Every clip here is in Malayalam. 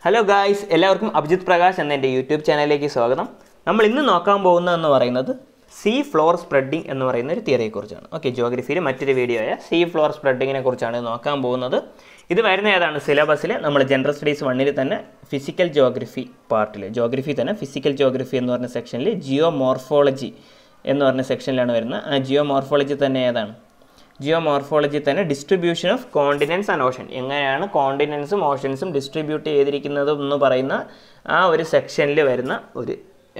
ഹലോ ഗായ്സ് എല്ലാവർക്കും അഭിജിത് പ്രകാശ് എന്ന എൻ്റെ യൂട്യൂബ് ചാനലിലേക്ക് സ്വാഗതം നമ്മൾ ഇന്ന് നോക്കാൻ പോകുന്നതെന്ന് പറയുന്നത് സീ ഫ്ലോർ സ്പ്രെഡിങ് എന്ന് പറയുന്ന ഒരു തിയറിയെക്കുറിച്ചാണ് ഓക്കെ ജോഗ്രഫിയിൽ മറ്റൊരു വീഡിയോ ആയ സീ ഫ്ലോർ സ്പ്രെഡിങ്ങിനെ കുറിച്ചാണ് നോക്കാൻ പോകുന്നത് ഇത് വരുന്ന ഏതാണ് സിലബസിൽ നമ്മൾ ജനറൽ സ്റ്റഡീസ് വണ്ണിൽ തന്നെ ഫിസിക്കൽ ജോഗ്രഫി പാർട്ടിൽ ജോഗ്രഫി തന്നെ ഫിസിക്കൽ ജോഗ്രഫി എന്ന് പറഞ്ഞ സെക്ഷനിൽ ജിയോ മോർഫോളജി എന്ന് പറഞ്ഞ സെക്ഷനിലാണ് വരുന്നത് ആ ജിയോ മോർഫോളജി തന്നെ ഏതാണ് ജിയോ മോർഫോളജി തന്നെ distribution of continents and ocean എങ്ങനെയാണ് കോണ്ടിനെൻസും ഓഷൻസും ഡിസ്ട്രിബ്യൂട്ട് ചെയ്തിരിക്കുന്നത് എന്ന് പറയുന്ന ആ ഒരു സെക്ഷനിൽ വരുന്ന ഒരു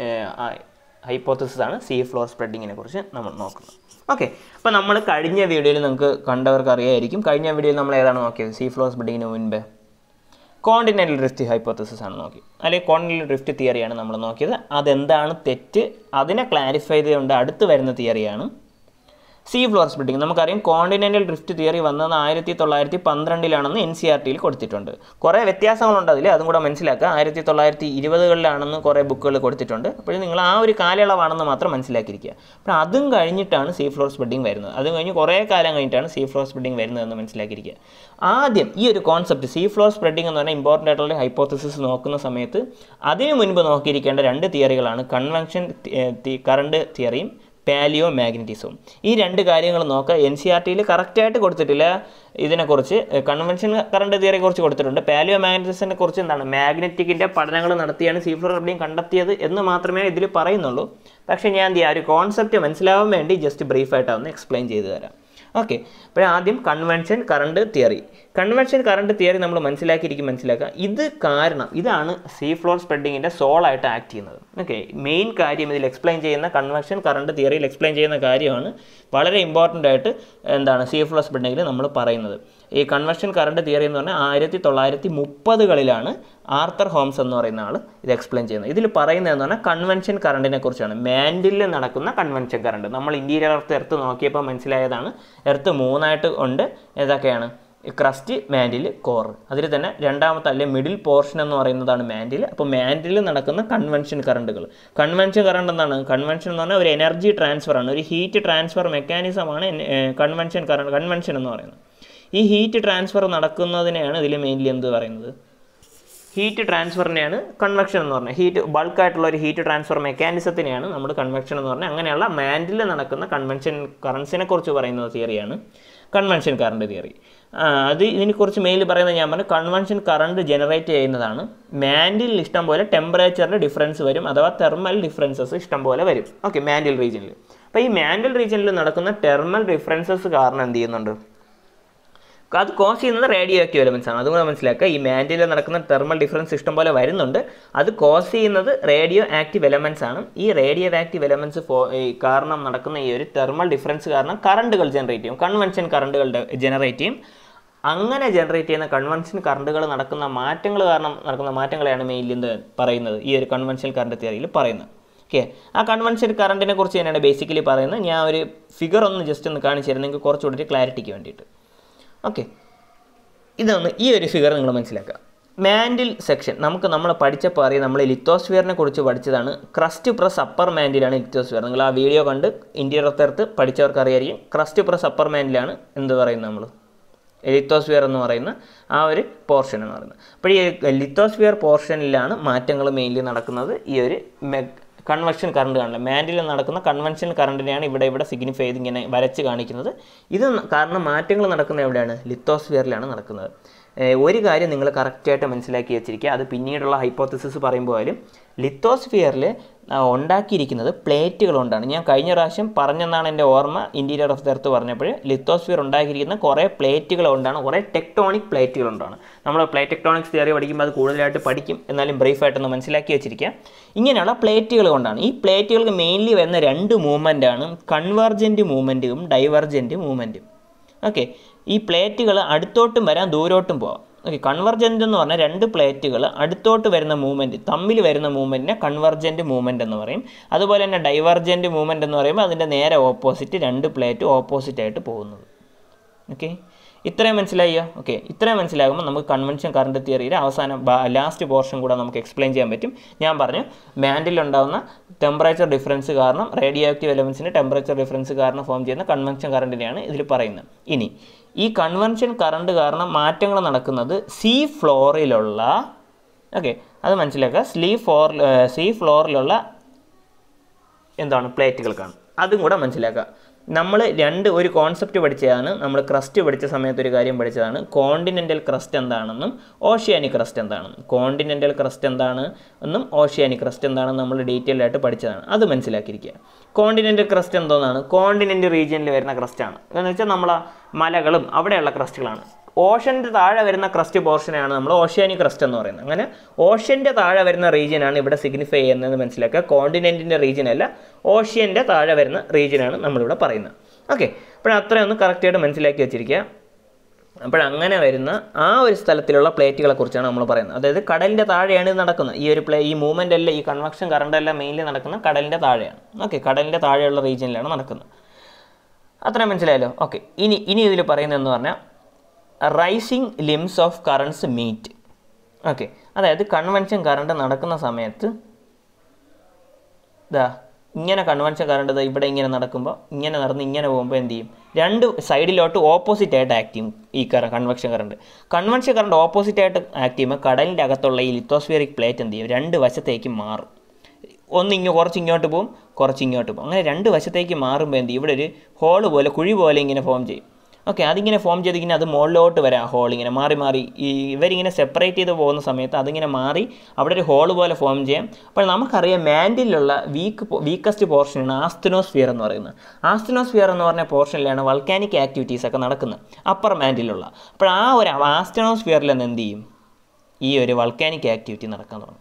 ഹൈപ്പോത്തസിസ് ആണ് സീ ഫ്ലോർ സ്പ്രെഡിങ്ങിനെ കുറിച്ച് നമ്മൾ നോക്കുന്നത് ഓക്കെ അപ്പോൾ നമ്മൾ കഴിഞ്ഞ വീഡിയോയിൽ നമുക്ക് കണ്ടവർക്ക് അറിയായിരിക്കും കഴിഞ്ഞ വീഡിയോയിൽ നമ്മൾ ഏതാണ് നോക്കിയത് സീ ഫ്ലോർ സ്പ്രെഡിങ്ങിന് മുൻപേ കോണ്ടിനെൻ്റൽ ഡ്രിഫ്റ്റ് ഹൈപ്പോത്തസിസ് ആണ് നോക്കി അല്ലെങ്കിൽ കോണ്ടിനെൻ്റൽ ഡ്രിഫ്റ്റ് തിയറിയാണ് നമ്മൾ നോക്കിയത് അതെന്താണ് തെറ്റ് അതിനെ ക്ലാരിഫൈ ചെയ്തുകൊണ്ട് അടുത്ത് വരുന്ന തിയറിയാണ് സീ ഫ്ലോർ സ്പ്ലിറ്റിംഗ് നമുക്കറിയാം കോണ്ടിനെൻ്റൽ ഡ്രിഫ്റ്റ് തിയറി വന്നത് ആയിരത്തി തൊള്ളായിരത്തി പന്ത്രണ്ടിലാണെന്ന് എൻ സി ആർ ടിയിൽ കൊടുത്തിട്ടുണ്ട് കുറേ വ്യത്യാസങ്ങളുണ്ട് അതിൽ അതും കൂടെ മനസ്സിലാക്കുക ആയിരത്തി തൊള്ളായിരത്തി ഇരുപതുകളിലാണെന്ന് കുറേ ബുക്കുകൾ കൊടുത്തിട്ടുണ്ട് അപ്പോൾ നിങ്ങൾ ആ ഒരു കാലയളവാണെന്ന് മാത്രം മനസ്സിലാക്കിയിരിക്കുക അപ്പോൾ അതും കഴിഞ്ഞിട്ടാണ് സീ ഫ്ലോർ സ്പ്ലിറ്റിംഗ് വരുന്നത് അതും കഴിഞ്ഞ് കുറേ കാലം കഴിഞ്ഞിട്ടാണ് സീ ഫ്ലോർ സ്പ്ലിറ്റിംഗ് വരുന്നതെന്ന് മനസ്സിലാക്കിയിരിക്കുക ആദ്യം ഈ ഒരു കോൺസെപ്റ്റ് സീ ഫ്ലോർ സ്പ്രെഡിംഗ് എന്ന് പറഞ്ഞാൽ ഇമ്പോർട്ടൻ്റ് ആയിട്ടുള്ള ഹൈപ്പോത്തസിസ് നോക്കുന്ന സമയത്ത് അതിനു മുൻപ് നോക്കിയിരിക്കേണ്ട രണ്ട് തിയറികളാണ് കൺവെൻഷൻ കറണ്ട് തിയറിയും പാലിയോ മാഗ്നറ്റിസവും ഈ രണ്ട് കാര്യങ്ങൾ നോക്കുക എൻ സി ആർ ടിയിൽ കറക്റ്റായിട്ട് കൊടുത്തിട്ടില്ല ഇതിനെക്കുറിച്ച് കൺവെൻഷൻ കറണ്ട് തിയറിയെ കുറിച്ച് കൊടുത്തിട്ടുണ്ട് പാലിയോ മാഗ്നറ്റിസിനെ കുറിച്ച് എന്താണ് മാഗ്നറ്റിക്കിൻ്റെ പഠനങ്ങൾ നടത്തിയാണ് സീ ഫ്ലോർ റബ്ലിയും കണ്ടെത്തിയത് എന്ന് മാത്രമേ ഇതിൽ പറയുന്നുള്ളൂ പക്ഷേ ഞാൻ എന്ത് ചെയ്യാം ഒരു കോൺസെപ്റ്റ് മനസ്സിലാവാൻ വേണ്ടി ജസ്റ്റ് ബ്രീഫായിട്ടൊന്ന് എക്സ്പ്ലെയിൻ ചെയ്തു തരാം ഓക്കെ അപ്പോൾ ആദ്യം convection current theory convection current theory നമ്മൾ മനസ്സിലാക്കിയിരിക്കും മനസ്സിലാക്കുക ഇത് കാരണം ഇതാണ് സീ ഫ്ലോർ സ്പ്രെഡിങ്ങിൻ്റെ സോളായിട്ട് ആക്ട് ചെയ്യുന്നത് ഓക്കെ മെയിൻ കാര്യം ഇതിൽ എക്സ്പ്ലെയിൻ ചെയ്യുന്ന കൺവെൻഷൻ കറണ്ട് തിയറിയിൽ എക്സ്പ്ലെയിൻ ചെയ്യുന്ന കാര്യമാണ് വളരെ ഇമ്പോർട്ടൻ്റ് ആയിട്ട് എന്താണ് സീ ഫ്ലോർ സ്പ്രെഡിങ്ങിൽ നമ്മൾ പറയുന്നത് ഈ കൺവെൻഷൻ കറണ്ട് തിയറി എന്ന് പറഞ്ഞാൽ ആയിരത്തി തൊള്ളായിരത്തി മുപ്പതുകളിലാണ് ആർത്തർ ഹോംസ് എന്ന് പറയുന്ന ആൾ ഇത് എക്സ്പ്ലെയിൻ ചെയ്യുന്നത് ഇതിൽ പറയുന്നത് എന്ന് പറഞ്ഞാൽ കൺവെൻഷൻ കറണ്ടിനെ കുറിച്ചാണ് മാൻഡിൽ നടക്കുന്ന കൺവെൻഷൻ കറണ്ട് നമ്മൾ ഇന്റീരിയർ എർത്ത് എർത്ത് നോക്കിയപ്പോൾ മനസ്സിലായതാണ് എർത്ത് മൂന്നായിട്ട് ഉണ്ട് ഏതൊക്കെയാണ് ക്രസ്റ്റ് മാൻഡിൽ കോർ അതിൽ തന്നെ രണ്ടാമത്തെ അല്ലെ മിഡിൽ പോർഷൻ എന്ന് പറയുന്നതാണ് മാൻഡിൽ അപ്പോൾ മാൻഡിൽ നടക്കുന്ന കൺവെൻഷൻ കറണ്ടുകൾ കൺവെൻഷൻ കറണ്ട് എന്താണ് കൺവെൻഷൻ എന്ന് പറഞ്ഞാൽ ഒരു എനർജി ട്രാൻസ്ഫർ ആണ് ഒരു ഹീറ്റ് ട്രാൻസ്ഫർ മെക്കാനിസമാണ് കൺവെൻഷൻ കറണ്ട് കൺവെൻഷൻ എന്ന് പറയുന്നത് ഈ ഹീറ്റ് ട്രാൻസ്ഫർ നടക്കുന്നതിനെയാണ് ഇതിൽ മെയിൻലി എന്ത് പറയുന്നത് ഹീറ്റ് ട്രാൻസ്ഫറിനെയാണ് കൺവെക്ഷൻ എന്ന് പറഞ്ഞാൽ ഹീറ്റ് ബൾക്കായിട്ടുള്ള ഒരു ഹീറ്റ് ട്രാൻസ്ഫർ മെക്കാനിസത്തിനെയാണ് നമ്മൾ കൺവെക്ഷൻ എന്ന് പറഞ്ഞാൽ അങ്ങനെയുള്ള മാൻഡിൽ നടക്കുന്ന കൺവെൻഷൻ കറൻസിനെ കുറിച്ച് പറയുന്ന തിയറിയാണ് കൺവെൻഷൻ കറണ്ട് തിയറി അത് ഇതിനെക്കുറിച്ച് മെയിനിൽ പറയുന്നത് ഞാൻ പറഞ്ഞു കൺവെൻഷൻ കറണ്ട് ജനറേറ്റ് ചെയ്യുന്നതാണ് മാൻഡിൽ ഇഷ്ടം പോലെ ടെമ്പറേച്ചറിൻ്റെ ഡിഫറൻസ് വരും അഥവാ തെർമൽ ഡിഫറൻസസ് ഇഷ്ടം പോലെ വരും ഓക്കെ മാൻഡിൽ റീജിയനിൽ അപ്പോൾ ഈ മാൻഡിൽ റീജിയനിൽ നടക്കുന്ന തെർമൽ ഡിഫറൻസസ് കാരണം എന്ത് ചെയ്യുന്നുണ്ട് അത് കോസ് ചെയ്യുന്നത് റേഡിയോ ആക്റ്റീവ് എലമെൻസ് ആണ് അതുകൂടെ മനസ്സിലാക്കുക ഈ മാൻഡിൽ നടക്കുന്ന തെർമൽ ഡിഫറൻസ് ഇഷ്ടം പോലെ വരുന്നുണ്ട് അത് കോസ് ചെയ്യുന്നത് റേഡിയോ ആക്റ്റീവ് എലമെൻസ് ആണ് ഈ റേഡിയോ ആക്റ്റീവ് എലമെൻസ് കാരണം നടക്കുന്ന ഈ ഒരു തെർമൽ ഡിഫറൻസ് കാരണം കറണ്ടുകൾ ജനറേറ്റ് ചെയ്യും കൺവെൻഷൻ കറണ്ടുകൾ ജനറേറ്റ് ചെയ്യും അങ്ങനെ ജനറേറ്റ് ചെയ്യുന്ന കൺവെൻഷൻ കറണ്ടുകൾ നടക്കുന്ന മാറ്റങ്ങൾ കാരണം നടക്കുന്ന മാറ്റങ്ങളെയാണ് മെയിൻലി എന്ത് പറയുന്നത് ഈ ഒരു കൺവെൻഷൻ കറണ്ട് തിയറിയിൽ പറയുന്നത് ഓക്കെ ആ കൺവെൻഷൻ കറണ്ടിനെ കുറിച്ച് തന്നെയാണ് ബേസിക്കലി പറയുന്നത് ഞാൻ ഒരു ഫിഗർ ഒന്ന് ജസ്റ്റ് ഒന്ന് കാണിച്ചു തരുന്നത് നിങ്ങൾക്ക് കുറച്ചുകൂടി ഒരു ക്ലാരിറ്റിക്ക് വേണ്ടിയിട്ട് ഓക്കെ ഇതൊന്ന് ഈ ഒരു ഫിഗർ നിങ്ങൾ മനസ്സിലാക്കുക മാൻഡിൽ സെക്ഷൻ നമുക്ക് നമ്മൾ പഠിച്ചപ്പോൾ അറിയാം നമ്മൾ ലിത്തോസ്ഫിയറിനെ കുറിച്ച് പഠിച്ചതാണ് ക്രസ്റ്റ് പ്രസ് അപ്പർ മാൻഡിലാണ് ലിത്തോസ്ഫിയർ നിങ്ങൾ ആ വീഡിയോ കണ്ട് ഇന്ത്യയുടെ ഒത്തരത്ത് പഠിച്ചവർക്ക് അറിയായിരിക്കും ക്രസ്റ്റ് പ്രസ് അപ്പർ മാൻഡിലാണ് എന്ത് പറയുന്നത് നമ്മൾ ലിത്തോസ്ഫിയർ എന്ന് പറയുന്ന ആ ഒരു പോർഷൻ എന്ന് പറയുന്നത് അപ്പോൾ ഈ ലിത്തോസ്ഫിയർ പോർഷനിലാണ് മാറ്റങ്ങൾ മെയിൻലി നടക്കുന്നത് ഈ ഒരു കൺവെൻഷൻ കറണ്ട് കാണില്ല മാൻഡിൽ നടക്കുന്ന കൺവെൻഷൻ കറണ്ടിനെയാണ് ഇവിടെ ഇവിടെ സിഗ്നിഫൈ ചെയ്ത് ഇങ്ങനെ വരച്ച് കാണിക്കുന്നത് ഇത് കാരണം മാറ്റങ്ങൾ നടക്കുന്ന എവിടെയാണ് ലിത്തോസ്ഫിയറിലാണ് നടക്കുന്നത് ഒരു കാര്യം നിങ്ങൾ കറക്റ്റായിട്ട് മനസ്സിലാക്കി വെച്ചിരിക്കുക അത് പിന്നീടുള്ള ഹൈപ്പോത്തസിസ് പറയുമ്പോൾ ആയാലും ലിത്തോസ്ഫിയറിൽ ഉണ്ടാക്കിയിരിക്കുന്നത് പ്ലേറ്റുകൾ കൊണ്ടാണ് ഞാൻ കഴിഞ്ഞ പ്രാവശ്യം പറഞ്ഞെന്നാണ് എൻ്റെ ഓർമ്മ ഇൻറ്റീരിയർ ഓഫ് ദ എർത്ത് പറഞ്ഞപ്പോൾ ലിത്തോസ്ഫിയർ ഉണ്ടാക്കിയിരിക്കുന്ന കുറേ പ്ലേറ്റുകൾ കൊണ്ടാണ് കുറേ ടെക്ടോണിക് പ്ലേറ്റുകൾ കൊണ്ടാണ് നമ്മൾ പ്ലേറ്റ് ടെക്ടോണിക്സ് തിയറി പഠിക്കുമ്പോൾ അത് കൂടുതലായിട്ട് പഠിക്കും എന്നാലും ബ്രീഫായിട്ടൊന്ന് മനസ്സിലാക്കി വെച്ചിരിക്കുക ഇങ്ങനെയുള്ള പ്ലേറ്റുകൾ കൊണ്ടാണ് ഈ പ്ലേറ്റുകൾക്ക് മെയിൻലി വരുന്ന രണ്ട് മൂവ്മെൻ്റ് ആണ് കൺവെർജൻറ്റ് മൂവ്മെൻറ്റും ഡൈവർജൻറ്റ് മൂവ്മെൻറ്റും ഓക്കെ ഈ പ്ലേറ്റുകൾ അടുത്തോട്ടും വരാം ദൂരോട്ടും പോവാം ഓക്കെ കൺവെർജൻ്റ് എന്ന് പറഞ്ഞാൽ രണ്ട് പ്ലേറ്റുകൾ അടുത്തോട്ട് വരുന്ന മൂവ്മെൻറ്റ് തമ്മിൽ വരുന്ന മൂവ്മെൻറ്റിനെ കൺവെർജൻറ്റ് മൂവ്മെൻറ്റ് എന്ന് പറയും അതുപോലെ തന്നെ ഡൈവർജൻറ്റ് മൂവ്മെൻറ്റ് എന്ന് പറയുമ്പോൾ അതിൻ്റെ നേരെ ഓപ്പോസിറ്റ് രണ്ട് പ്ലേറ്റ് ഓപ്പോസിറ്റ് ആയിട്ട് പോകുന്നത് ഓക്കെ ഇത്രയും മനസ്സിലായോ ഓക്കെ ഇത്രയും മനസ്സിലാകുമ്പോൾ നമുക്ക് കൺവെൻഷൻ കറണ്ട് തിയറിയുടെ അവസാനം ലാസ്റ്റ് പോർഷൻ കൂടെ നമുക്ക് എക്സ്പ്ലെയിൻ ചെയ്യാൻ പറ്റും ഞാൻ പറഞ്ഞു മാൻഡിൽ ഉണ്ടാകുന്ന ടെമ്പറേച്ചർ ഡിഫറൻസ് കാരണം റേഡിയോ ആക്റ്റീവ് എലമെൻസിന് ടെമ്പറേച്ചർ ഡിഫറൻസ് കാരണം ഫോം ചെയ്യുന്ന കൺവെൻഷൻ കറണ്ടിനെയാണ് ഇതിൽ പറയുന്നത് ഇനി ഈ കൺവെൻഷൻ കറണ്ട് കാരണം മാറ്റങ്ങൾ നടക്കുന്നത് സീ ഫ്ലോറിലുള്ള ഓക്കെ അത് മനസ്സിലാക്കുക സ്ലീ ഫ്ലോർ സീ ഫ്ലോറിലുള്ള എന്താണ് പ്ലേറ്റുകൾക്കാണ് അതും കൂടെ മനസ്സിലാക്കുക നമ്മൾ രണ്ട് ഒരു കോൺസെപ്റ്റ് പഠിച്ചതാണ് നമ്മൾ ക്രസ്റ്റ് പഠിച്ച സമയത്ത് ഒരു കാര്യം പഠിച്ചതാണ് കോണ്ടിനെൻ്റൽ ക്രസ്റ്റ് എന്താണെന്നും ഓഷ്യാനിക് ക്രസ്റ്റ് എന്താണെന്നും കോണ്ടിനെൻ്റൽ ക്രസ്റ്റ് എന്താണ് എന്നും ഓഷ്യാനിക് ക്രസ്റ്റ് എന്താണെന്ന് നമ്മൾ ഡീറ്റെയിൽ ആയിട്ട് പഠിച്ചതാണ് അത് മനസ്സിലാക്കിയിരിക്കുക കോണ്ടിനെൻ്റൽ ക്രസ്റ്റ് എന്തോന്നാണ് കോണ്ടിനെൻ്റ് റീജിയനിൽ വരുന്ന ക്രസ്റ്റാണ് എന്ന് വെച്ചാൽ നമ്മൾ മലകളും അവിടെയുള്ള ക്രസ്റ്റുകളാണ് ഓഷൻ്റെ താഴെ വരുന്ന ക്രസ്റ്റ് പോർഷനാണ് നമ്മൾ ഓഷ്യാനിക് ക്രസ്റ്റ് എന്ന് പറയുന്നത് അങ്ങനെ ഓഷ്യൻ്റെ താഴെ വരുന്ന റീജിയനാണ് ഇവിടെ സിഗ്നിഫൈ ചെയ്യുന്നത് മനസ്സിലാക്കുക കോണ്ടിനെൻറ്റിൻ്റെ റീജിയൻ അല്ല ഓഷ്യൻ്റെ താഴെ വരുന്ന റീജിയനാണ് നമ്മളിവിടെ പറയുന്നത് ഓക്കെ അപ്പോൾ അത്രയൊന്ന് കറക്റ്റായിട്ട് മനസ്സിലാക്കി വെച്ചിരിക്കുക അപ്പോഴങ്ങനെ വരുന്ന ആ ഒരു സ്ഥലത്തിലുള്ള പ്ലേറ്റുകളെ കുറിച്ചാണ് നമ്മൾ പറയുന്നത് അതായത് കടലിൻ്റെ താഴെയാണ് ഇത് നടക്കുന്നത് ഈ ഒരു പ്ലേ ഈ മൂവ്മെൻ്റ് എല്ലാം ഈ കൺവെക്ഷൻ കറണ്ട് എല്ലാം മെയിൻലി നടക്കുന്ന കടലിൻ്റെ താഴെയാണ് ഓക്കെ കടലിൻ്റെ താഴെയുള്ള റീജിയനിലാണ് നടക്കുന്നത് അത്രയും മനസ്സിലായല്ലോ ഓക്കെ ഇനി ഇനി ഇതിൽ പറയുന്നതെന്ന് പറഞ്ഞാൽ rising limbs of currents meet okay അതായത് കൺവെൻഷൻ കറണ്ട് നടക്കുന്ന സമയത്ത് ഇതാ ഇങ്ങനെ കൺവെൻഷൻ കറണ്ട് ദാ ഇവിടെ ഇങ്ങനെ നടക്കുമ്പോൾ ഇങ്ങനെ നടന്ന് ഇങ്ങനെ പോകുമ്പോൾ എന്ത് ചെയ്യും രണ്ട് സൈഡിലോട്ട് ഓപ്പോസിറ്റ് ആയിട്ട് ആക്ട് ചെയ്യും ഈ കറ convection current convection current opposite ആയിട്ട് ആക്ട് ചെയ്യുമ്പോൾ കടലിൻ്റെ അകത്തുള്ള ഈ ലിത്തോസ്ഫിയറിക് പ്ലേറ്റ് എന്ത് ചെയ്യും രണ്ട് വശത്തേക്ക് മാറും ഒന്ന് ഇങ്ങോ കുറച്ച് ഇങ്ങോട്ട് പോകും കുറച്ച് ഇങ്ങോട്ട് പോകും അങ്ങനെ രണ്ട് വശത്തേക്ക് മാറുമ്പോൾ എന്ത് ചെയ്യും ഇവിടെ ഒരു ഹോള് പോലെ കുഴി പോലെ ഇങ്ങനെ ഫോം ചെയ്യും ഓക്കെ അതിങ്ങനെ ഫോം ചെയ്തിങ്ങനെ അത് മുകളിലോട്ട് വരാം ഹോൾ ഇങ്ങനെ മാറി മാറി ഈ ഇവരിങ്ങനെ സെപ്പറേറ്റ് ചെയ്ത് പോകുന്ന സമയത്ത് അതിങ്ങനെ മാറി അവിടെ ഒരു ഹോൾ പോലെ ഫോം ചെയ്യാം അപ്പോൾ നമുക്കറിയാം മാൻഡിലുള്ള വീക്ക് വീക്കസ്റ്റ് പോർഷനാണ് ആസ്തിനോസ്ഫിയർ എന്ന് പറയുന്നത് ആസ്തിനോസ്ഫിയർ എന്ന് പറഞ്ഞ പോർഷനിലാണ് വൾക്കാനിക് ആക്ടിവിറ്റീസ് ഒക്കെ നടക്കുന്നത് അപ്പർ മാൻഡിലുള്ള അപ്പോൾ ആ ഒരു ആസ്തിനോസ്ഫിയറിൽ നിന്ന് എന്ത് ചെയ്യും ഈ ഒരു വൾക്കാനിക് ആക്ടിവിറ്റി നടക്കാൻ തുടങ്ങും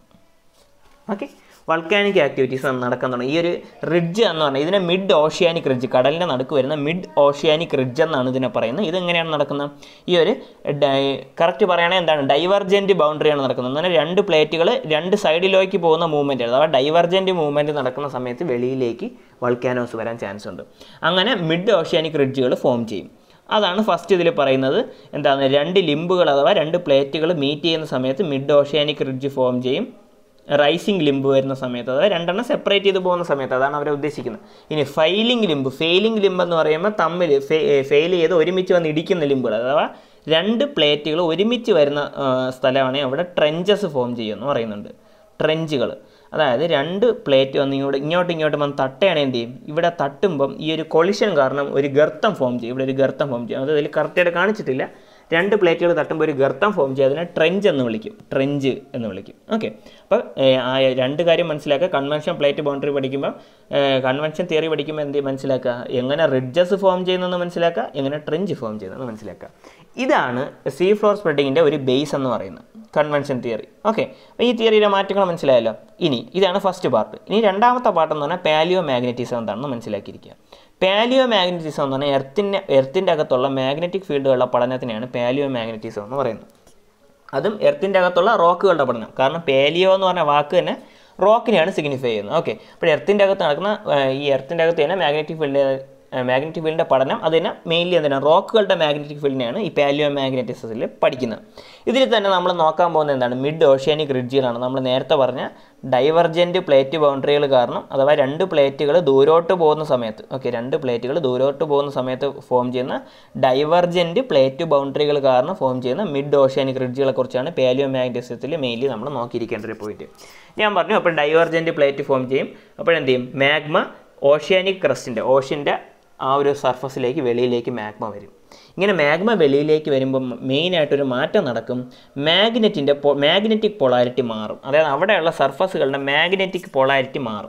ഓക്കെ വൾക്കാനിക് ആക്ടിവിറ്റീസ് നടക്കാൻ തുടങ്ങി ഈ ഒരു റിഡ്ജ് എന്ന് പറഞ്ഞാൽ ഇതിനെ മിഡ് ഓഷ്യാനിക് റിഡ്ജ് കടലിൻ്റെ നടുക്ക് വരുന്ന മിഡ് ഓഷ്യാനിക് റിഡ്ജ് എന്നാണ് ഇതിനെ പറയുന്നത് ഇതെങ്ങനെയാണ് നടക്കുന്നത് ഈ ഒരു കറക്റ്റ് പറയുകയാണെങ്കിൽ എന്താണ് ഡൈവർജൻറ്റ് ബൗണ്ടറിയാണ് നടക്കുന്നത് എന്ന് പറഞ്ഞാൽ രണ്ട് പ്ലേറ്റുകൾ രണ്ട് സൈഡിലേക്ക് പോകുന്ന മൂവ്മെൻറ്റ് അഥവാ ഡൈവർജൻറ്റ് മൂവ്മെൻറ്റ് നടക്കുന്ന സമയത്ത് വെളിയിലേക്ക് വൾക്കാനോസ് വരാൻ ചാൻസ് ഉണ്ട് അങ്ങനെ മിഡ് ഓഷ്യാനിക് റിഡ്ജുകൾ ഫോം ചെയ്യും അതാണ് ഫസ്റ്റ് ഇതിൽ പറയുന്നത് എന്താണ് രണ്ട് ലിംബുകൾ അഥവാ രണ്ട് പ്ലേറ്റുകൾ മീറ്റ് ചെയ്യുന്ന സമയത്ത് മിഡ് ഓഷ്യാനിക് റിഡ്ജ് ഫോം ചെയ്യും റൈസിങ് ലിംബ് വരുന്ന സമയത്ത് അതായത് രണ്ടെണ്ണം സെപ്പറേറ്റ് ചെയ്ത് പോകുന്ന സമയത്ത് അതാണ് അവരെ ഉദ്ദേശിക്കുന്നത് ഇനി ഫെയിലിംഗ് ലിംബ് ഫെയിലിംഗ് ലിംബ് എന്ന് പറയുമ്പോൾ തമ്മിൽ ഫെയിൽ ചെയ്ത് ഒരുമിച്ച് വന്ന് ഇടിക്കുന്ന ലിംബുകൾ അഥവാ രണ്ട് പ്ലേറ്റുകൾ ഒരുമിച്ച് വരുന്ന ആ, സ്ഥലമാണ് അവിടെ ട്രെഞ്ചസ് ഫോം ചെയ്യുമെന്ന് പറയുന്നുണ്ട് ട്രെഞ്ചുകൾ അതായത് രണ്ട് പ്ലേറ്റ് വന്ന് ഇങ്ങോട്ട് ഇങ്ങോട്ട് ഇങ്ങോട്ട് വന്ന് തട്ടുകയാണ് എന്ത് ചെയ്യും ഇവിടെ തട്ടുമ്പം ഈ ഒരു കൊളിഷൻ കാരണം ഒരു ഗർത്തം ഫോം ചെയ്യും ഇവിടെ ഒരു ഗർത്തം ഫോം ചെയ്യും അത് ഇതിൽ കറക്റ്റായിട്ട് കാണിച്ചിട്ടില്ല രണ്ട് പ്ലേറ്റുകൾ തട്ടുമ്പോൾ ഒരു ഗർത്തം ഫോം ചെയ്യും അതിനെ ട്രെഞ്ച് എന്ന് വിളിക്കും ട്രെഞ്ച് എന്ന് വിളിക്കും ഓക്കെ അപ്പോൾ ആ രണ്ട് കാര്യം മനസ്സിലാക്കുക കൺവെൻഷൻ പ്ലേറ്റ് ബൗണ്ടറി പഠിക്കുമ്പോൾ കൺവെൻഷൻ തിയറി പഠിക്കുമ്പോൾ എന്ത് മനസ്സിലാക്കുക എങ്ങനെ റിഡ്ജസ് ഫോം ചെയ്യുന്നതെന്ന് മനസ്സിലാക്കുക എങ്ങനെ ട്രെഞ്ച് ഫോം ചെയ്യുന്നതെന്ന് മനസ്സിലാക്കുക ഇതാണ് സീ ഫ്ലോർ സ്പ്രെഡിങ്ങിൻ്റെ ഒരു ബേസ് എന്ന് പറയുന്നത് കൺവെൻഷൻ തിയറി ഓക്കെ അപ്പോൾ ഈ തിയറിയുടെ മാറ്റങ്ങൾ മനസ്സിലായല്ലോ ഇനി ഇതാണ് ഫസ്റ്റ് പാർട്ട് ഇനി രണ്ടാമത്തെ പാർട്ട് എന്ന് പറഞ്ഞാൽ പാലിയോ മാഗ്നറ്റിസം എന്താണെന്ന് മനസ്സിലാക്കിയിരിക്കുക പാലിയോ മാഗ്നറ്റിസം എന്ന് പറഞ്ഞാൽ എർത്തിൻ്റെ എർത്തിൻ്റെ അകത്തുള്ള മാഗ്നറ്റിക് ഫീൽഡുകളുടെ പഠനത്തിനെയാണ് പാലിയോ മാഗ്നറ്റിസം എന്ന് പറയുന്നത് അതും എർത്തിൻ്റെ അകത്തുള്ള റോക്കുകളുടെ പഠനം കാരണം പാലിയോ എന്ന് പറഞ്ഞ വാക്ക് തന്നെ റോക്കിനെയാണ് സിഗ്നിഫൈ ചെയ്യുന്നത് ഓക്കെ അപ്പോൾ എർത്തിൻ്റെ അകത്ത് നടക്കുന്ന ആ, ഈ എർത്തിൻ്റെ അകത്ത് തന്നെ മാഗ്നറ്റിക് ഫീൽഡ് മാഗ്നറ്റിക് ഫീൽഡിൻ്റെ പഠനം അതിനെ മെയിൻലി എന്തിനാണ് റോക്കുകളുടെ മാഗ്നറ്റിക് ഫീൽഡിനെയാണ് ഈ പാലിയോ മാഗ്നറ്റിസത്തിൽ പഠിക്കുന്നത് ഇതിൽ തന്നെ നമ്മൾ നോക്കാൻ പോകുന്നത് എന്താണ് മിഡ് ഓഷ്യാനിക് റിഡ്ജികളാണ് നമ്മൾ നേരത്തെ പറഞ്ഞ ഡൈവർജൻറ്റ് പ്ലേറ്റ് ബൗണ്ടറികൾ കാരണം അഥവാ രണ്ട് പ്ലേറ്റുകൾ ദൂരോട്ട് പോകുന്ന സമയത്ത് ഓക്കെ രണ്ട് പ്ലേറ്റുകൾ ദൂരോട്ട് പോകുന്ന സമയത്ത് ഫോം ചെയ്യുന്ന ഡൈവർജൻറ്റ് പ്ലേറ്റ് ബൗണ്ടറികൾ കാരണം ഫോം ചെയ്യുന്ന മിഡ് ഓഷ്യാനിക് റിഡ്ജുകളെ കുറിച്ചാണ് പാലിയോ മാഗ്നറ്റിസത്തിൽ മെയിൻലി നമ്മൾ നോക്കിയിരിക്കേണ്ട ഒരു പോയിന്റ് ഞാൻ പറഞ്ഞു അപ്പോൾ ഡൈവർജൻറ്റ് പ്ലേറ്റ് ഫോം ചെയ്യും അപ്പോഴെന്ത് ചെയ്യും മാഗ്മ ഓഷ്യാനിക് ക്രസ്റ്റിൻ്റെ ഓഷ്യൻ്റെ ആ ഒരു സർഫസിലേക്ക് വെളിയിലേക്ക് മാഗ്മ വരും ഇങ്ങനെ മാഗ്മ വെളിയിലേക്ക് വരുമ്പോൾ മെയിനായിട്ടൊരു മാറ്റം നടക്കും മാഗ്നറ്റിൻ്റെ മാഗ്നറ്റിക് പൊളാരിറ്റി മാറും അതായത് അവിടെയുള്ള സർഫസുകളുടെ മാഗ്നറ്റിക് പൊളാരിറ്റി മാറും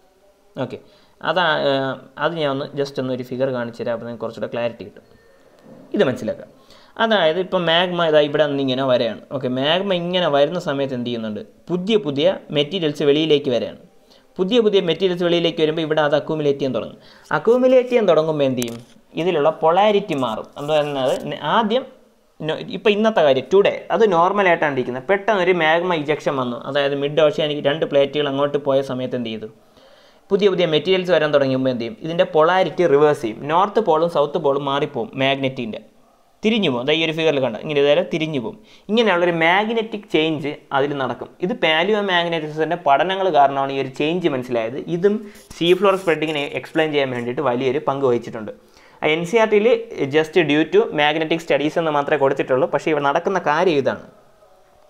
ഓക്കെ അതാ ഏർ, അത് ഞാൻ ഒന്ന് ജസ്റ്റ് ഒന്ന് ഒരു ഫിഗർ കാണിച്ചു തരാം അപ്പോൾ നിങ്ങൾക്ക് കുറച്ചുകൂടെ ക്ലാരിറ്റി കിട്ടും ഇത് മനസ്സിലാക്കാം അതായത് ഇപ്പം മാഗ്മ ഇതാ ഇവിടെ നിന്ന് ഇങ്ങനെ വരെയാണ് ഓക്കെ മാഗ്മ ഇങ്ങനെ വരുന്ന സമയത്ത് എന്ത് ചെയ്യുന്നുണ്ട് പുതിയ പുതിയ മെറ്റീരിയൽസ് വെളിയിലേക്ക് വരെയാണ് പുതിയ പുതിയ മെറ്റീരിയൽസ് വെളിയിലേക്ക് വരുമ്പോൾ ഇവിടെ അത് അക്കൂമുലേറ്റ് ചെയ്യാൻ തുടങ്ങും അക്കൂമുലേറ്റ് ചെയ്യാൻ തുടങ്ങുമ്പോൾ എന്ത് ചെയ്യും ഇതിലുള്ള പൊളാരിറ്റി മാറും എന്ന് പറയുന്നത് ന- ആദ്യം ഇപ്പോൾ ഇന്നത്തെ കാര്യം ടുഡേ അത് നോർമലായിട്ടാണ് ഇരിക്കുന്നത് പെട്ടെന്ന് ഒരു മാഗ്മ ഇജക്ഷൻ വന്നു അതായത് മിഡ് ഓഷ്യാനിക്ക് രണ്ട് പ്ലേറ്റുകൾ അങ്ങോട്ട് പോയ സമയത്ത് എന്ത് ചെയ്തു പുതിയ പുതിയ മെറ്റീരിയൽസ് വരാൻ തുടങ്ങുമ്പോൾ എന്ത് ചെയ്യും ഇതിൻ്റെ പൊളാരിറ്റി റിവേഴ്സ് ചെയ്യും നോർത്ത് പോളും സൗത്ത് പോളും മാറിപ്പോവും മാഗ്നറ്റിൻ്റെ തിരിഞ്ഞു പോകും അതായത് ഈ ഒരു ഫിഗറിൽ കണ്ട ഇങ്ങനെ ഇതേപോലെ തിരിഞ്ഞു പോകും ഇങ്ങനെയുള്ളൊരു മാഗ്നറ്റിക് ചേഞ്ച് അതിൽ നടക്കും ഇത് പാലിയോ മാഗ്നറ്റിക്സിൻ്റെ പഠനങ്ങൾ കാരണമാണ് ഈ ഒരു ചേഞ്ച് മനസ്സിലായത് ഇതും സീ ഫ്ലോർ സ്പ്രെഡിങ്ങിനെ എക്സ്പ്ലെയിൻ ചെയ്യാൻ വേണ്ടിയിട്ട് വലിയൊരു പങ്ക് വഹിച്ചിട്ടുണ്ട് എൻ സി ആർ ടിയിൽ just due to magnetic studies എന്ന് മാത്രമേ കൊടുത്തിട്ടുള്ളൂ പക്ഷേ ഇവിടെ നടക്കുന്ന കാര്യം ഇതാണ്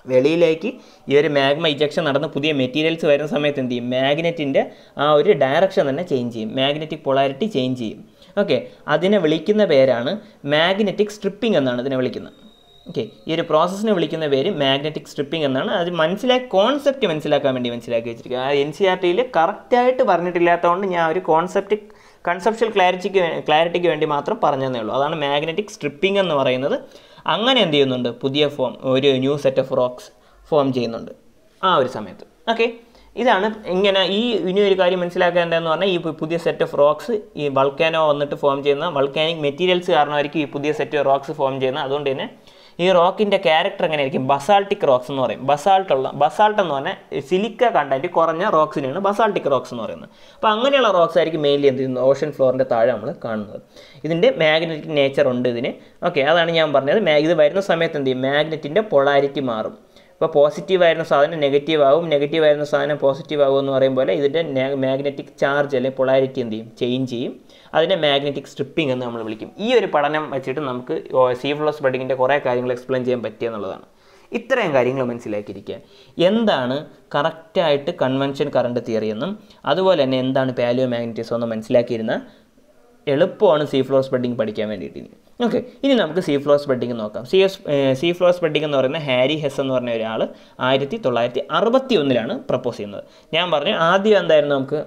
വെളിയിലേക്ക് ഈ ഒരു മാഗ്മ ഇജക്ഷൻ നടന്ന് പുതിയ മെറ്റീരിയൽസ് വരുന്ന സമയത്ത് എന്ത് ചെയ്യും മാഗ്നറ്റിൻ്റെ ആ ഒരു ഡയറക്ഷൻ തന്നെ ചേഞ്ച് ചെയ്യും മാഗ്നറ്റിക് പൊളാരിറ്റി ചേഞ്ച് ചെയ്യും ഓക്കെ അതിനെ വിളിക്കുന്ന പേരാണ് മാഗ്നറ്റിക് സ്ട്രിപ്പിംഗ് എന്നാണ് ഇതിനെ വിളിക്കുന്നത് ഓക്കെ ഈ ഒരു പ്രോസസ്സിനെ വിളിക്കുന്ന പേര് മാഗ്നറ്റിക് സ്ട്രിപ്പിംഗ് എന്നാണ് അത് മനസ്സിലാക്കി കോൺസെപ്റ്റ് മനസ്സിലാക്കാൻ വേണ്ടി മനസ്സിലാക്കി വെച്ചിരിക്കുക ആ എൻ സി ആർ ടിയിൽ കറക്റ്റായിട്ട് പറഞ്ഞിട്ടില്ലാത്തതുകൊണ്ട് ഞാൻ ഒരു കോൺസെപ്റ്റ് കൺസെപ്ഷ്യൽ ക്ലാരിറ്റിക്ക് ക്ലാരിറ്റിക്ക് വേണ്ടി മാത്രം പറഞ്ഞതേ ഉള്ളൂ അതാണ് മാഗ്നറ്റിക് സ്ട്രിപ്പിംഗ് എന്ന് പറയുന്നത് അങ്ങനെ എന്ത് ചെയ്യുന്നുണ്ട് പുതിയ ഫോം ഒരു new set of rocks form ചെയ്യുന്നുണ്ട് ആ ഒരു സമയത്ത് ഓക്കെ ഇതാണ് ഇങ്ങനെ ഈ ഇനി ഒരു കാര്യം മനസ്സിലാക്കേണ്ടതെന്ന് പറഞ്ഞാൽ ഈ പുതിയ സെറ്റ് ഓഫ് റോക്സ് ഈ വൾക്കാനോ വന്നിട്ട് ഫോം ചെയ്യുന്ന വൾക്കാനിക് മെറ്റീരിയൽസ് കാരണമായിരിക്കും ഈ പുതിയ സെറ്റ് റോക്സ് ഫോം ചെയ്യുന്നത് അതുകൊണ്ട് തന്നെ ഈ റോക്കിൻ്റെ ക്യാരക്ടർ എങ്ങനെയായിരിക്കും ബസാൾട്ടിക് റോക്സ് എന്ന് പറയും ബസാൾട്ട് ഉള്ള ബസാൾട്ട് എന്ന് പറഞ്ഞാൽ സിലിക്ക കണ്ടന്റ് കുറഞ്ഞ റോക്സിനെയാണ് ബസാൾട്ടിക് റോക്സ് എന്ന് പറയുന്നത് അപ്പോൾ അങ്ങനെയുള്ള റോക്സ് ആയിരിക്കും മെയിൻലി എന്ത് ചെയ്യുന്നത് ഓഷൻ ഫ്ലോറിൻ്റെ താഴെ നമ്മൾ കാണുന്നത് ഇതിൻ്റെ മാഗ്നറ്റിക് നേച്ചർ ഉണ്ട് ഇതിന് ഓക്കെ അതാണ് ഞാൻ പറഞ്ഞത് മാ- ഇത് വരുന്ന സമയത്ത് എന്ത് ചെയ്യും മാഗ്നറ്റിൻ്റെ പൊളാരിറ്റി മാറും ഇപ്പോൾ പോസിറ്റീവ് ആയിരുന്ന സാധനം നെഗറ്റീവ് ആവും നെഗറ്റീവ് ആയിരുന്ന സാധനം പോസിറ്റീവ് ആവും എന്ന് പറയും പോലെ ഇതിൻ്റെ മാഗ്നറ്റിക് ചാർജ് അല്ലെങ്കിൽ പൊളാരിറ്റി എന്ത് ചെയ്യും ചേഞ്ച് ചെയ്യും അതിനെ മാഗ്നറ്റിക് സ്ട്രിപ്പിംഗ് എന്ന് നമ്മൾ വിളിക്കും ഈ ഒരു പഠനം വെച്ചിട്ട് നമുക്ക് സീ ഫ്ലോ സ്പ്രെഡിങ്ങിൻ്റെ കുറേ കാര്യങ്ങൾ എക്സ്പ്ലെയിൻ ചെയ്യാൻ പറ്റിയെന്നുള്ളതാണ് ഇത്രയും കാര്യങ്ങൾ മനസ്സിലാക്കിയിരിക്കുക എന്താണ് കറക്റ്റായിട്ട് കൺവെൻഷൻ കറണ്ട് തിയറി എന്നും അതുപോലെ തന്നെ എന്താണ് പാലിയോ മാഗ്നറ്റിസം എന്ന് മനസ്സിലാക്കിയിരുന്ന എളുപ്പമാണ് സീ ഫ്ലോർ സ്പ്രെഡിങ് പഠിക്കാൻ വേണ്ടിയിട്ട് ഇനി ഓക്കെ ഇനി നമുക്ക് സീ ഫ്ലോർ സ്പ്രെഡിങ് നോക്കാം C S sea floor spreading എന്ന് പറയുന്ന ഹാരി ഹെസ് എന്ന് പറഞ്ഞ ഒരാൾ ആയിരത്തി തൊള്ളായിരത്തി അറുപത്തി ഒന്നിലാണ് പ്രപ്പോസ് ചെയ്യുന്നത് ഞാൻ പറഞ്ഞു ആദ്യം എന്തായിരുന്നു നമുക്ക്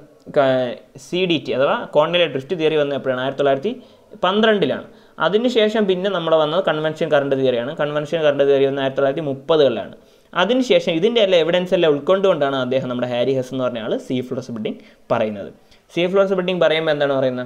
സി ഡി ടി അഥവാ കോണ്ടിലെ ഡ്രിഫ്റ്റ് തിയറി വന്ന എപ്പോഴാണ് ആയിരത്തി തൊള്ളായിരത്തി പന്ത്രണ്ടിലാണ് അതിനുശേഷം പിന്നെ നമ്മൾ വന്നത് കൺവെൻഷൻ കറണ്ട് തിയറിയാണ് കൺവെൻഷൻ കറണ്ട് തിയറി വന്ന ആയിരത്തി തൊള്ളായിരത്തി മുപ്പതുകളിലാണ് അതിനുശേഷം ഇതിൻ്റെ എല്ലാം എവിഡൻസ് എല്ലാം ഉൾക്കൊണ്ടുകൊണ്ടാണ് അദ്ദേഹം നമ്മുടെ ഹാരി ഹെസ് എന്ന് പറഞ്ഞ ആൾ സീ ഫ്ലോർ സ്പ്രെഡിങ് പറയുന്നത് സീ ഫ്ലോർ സ്പ്രെഡിങ് പറയുമ്പോൾ എന്താണ് പറയുന്നത്